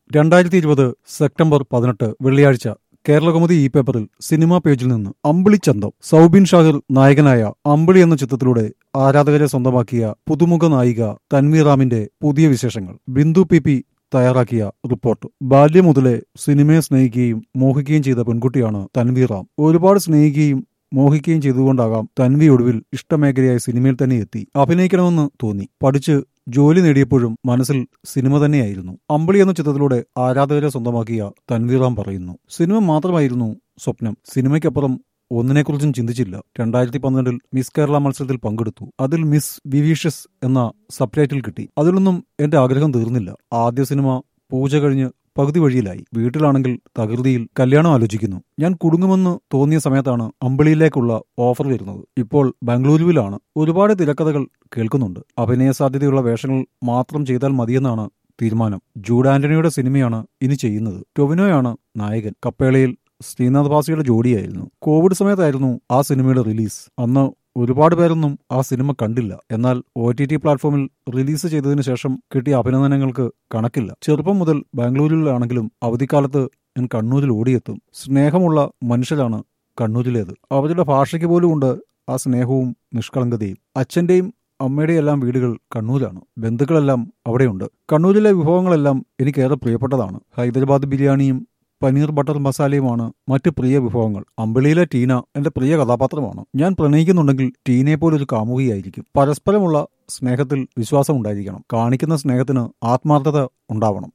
രണ്ടായിരത്തി ഇരുപത് സെപ്റ്റംബർ പതിനെട്ട് വെള്ളിയാഴ്ച കേരളകൗമുദി ഈ പേപ്പറിൽ സിനിമാ പേജിൽ നിന്ന് അമ്പിളി ചന്തം സൗബിൻ ഷാഹിർ നായകനായ അമ്പിളി എന്ന ചിത്രത്തിലൂടെ ആരാധകരെ സ്വന്തമാക്കിയ പുതുമുഖ നായിക തൻവീറാമിന്റെ പുതിയ വിശേഷങ്ങൾ ബിന്ദു പി പി തയ്യാറാക്കിയ റിപ്പോർട്ട് ബാല്യം മുതലേ സിനിമയെ സ്നേഹിക്കുകയും മോഹിക്കുകയും ചെയ്ത പെൺകുട്ടിയാണ് തൻവീറാം ഒരുപാട് സ്നേഹിക്കുകയും മോഹിക്കുകയും ചെയ്തുകൊണ്ടാകാം തൻവി ഒടുവിൽ ഇഷ്ടമേഖലയായ സിനിമയിൽ തന്നെ എത്തി അഭിനയിക്കണമെന്ന് തോന്നി പഠിച്ച് ജോലി നേടിയപ്പോഴും മനസ്സിൽ സിനിമ തന്നെയായിരുന്നു അമ്പിളി എന്ന ചിത്രത്തിലൂടെ ആരാധകരെ സ്വന്തമാക്കിയ തൻവീറാം പറയുന്നു സിനിമ മാത്രമായിരുന്നു സ്വപ്നം സിനിമയ്ക്കപ്പുറം ഒന്നിനെക്കുറിച്ചും ചിന്തിച്ചില്ല രണ്ടായിരത്തി പന്ത്രണ്ടിൽ മിസ് കേരള മത്സരത്തിൽ പങ്കെടുത്തു അതിൽ മിസ് വിവീഷ്യസ് എന്ന സബ്ടൈറ്റിൽ കിട്ടി അതിലൊന്നും എന്റെ ആഗ്രഹം തീർന്നില്ല ആദ്യ സിനിമ പൂജ കഴിഞ്ഞ് പകുതി വഴിയിലായി വീട്ടിലാണെങ്കിൽ തകൃതിയിൽ കല്യാണം ആലോചിക്കുന്നു ഞാൻ കുടുങ്ങുമെന്ന് തോന്നിയ സമയത്താണ് അമ്പിളിയിലേക്കുള്ള ഓഫർ വരുന്നത് ഇപ്പോൾ ബാംഗ്ലൂരുവിലാണ് ഒരുപാട് തിരക്കഥകൾ കേൾക്കുന്നുണ്ട് അഭിനയ സാധ്യതയുള്ള വേഷങ്ങൾ മാത്രം ചെയ്താൽ മതിയെന്നാണ് തീരുമാനം ജൂഡ് ആന്റണിയുടെ സിനിമയാണ് ഇനി ചെയ്യുന്നത് ടൊവിനോയാണ് നായകൻ കപ്പേളയിൽ ശ്രീനാഥ് ഭാസിയുടെ ജോഡിയായിരുന്നു കോവിഡ് സമയത്തായിരുന്നു ആ സിനിമയുടെ റിലീസ് അന്ന് ഒരുപാട് പേരൊന്നും ആ സിനിമ കണ്ടില്ല എന്നാൽ ഒ ടി ടി പ്ലാറ്റ്ഫോമിൽ റിലീസ് ചെയ്തതിനു ശേഷം കിട്ടിയ അഭിനന്ദനങ്ങൾക്ക് കണക്കില്ല ചെറുപ്പം മുതൽ ബാംഗ്ലൂരിലാണെങ്കിലും അവധിക്കാലത്ത് ഞാൻ കണ്ണൂരിൽ ഓടിയെത്തും സ്നേഹമുള്ള മനുഷ്യരാണ് കണ്ണൂരിലേത് അവരുടെ ഭാഷയ്ക്ക് പോലും ഉണ്ട് ആ സ്നേഹവും നിഷ്കളങ്കതയും അച്ഛന്റെയും അമ്മയുടെയും എല്ലാം വീടുകൾ കണ്ണൂരാണ് ബന്ധുക്കളെല്ലാം അവിടെയുണ്ട് കണ്ണൂരിലെ വിഭവങ്ങളെല്ലാം എനിക്കേറെ പ്രിയപ്പെട്ടതാണ് ഹൈദരാബാദ് ബിരിയാണിയും പനീർ ബട്ടർ മസാലയുമാണ് മറ്റ് പ്രിയ വിഭവങ്ങൾ അമ്പിളിയിലെ ടീന എന്റെ പ്രിയ കഥാപാത്രമാണ് ഞാൻ പ്രണയിക്കുന്നുണ്ടെങ്കിൽ ടീനയെ പോലെ ഒരു കാമുകിയായിരിക്കും പരസ്പരമുള്ള സ്നേഹത്തിൽ വിശ്വാസം ഉണ്ടായിരിക്കണം കാണിക്കുന്ന സ്നേഹത്തിന് ആത്മാർത്ഥത ഉണ്ടാവണം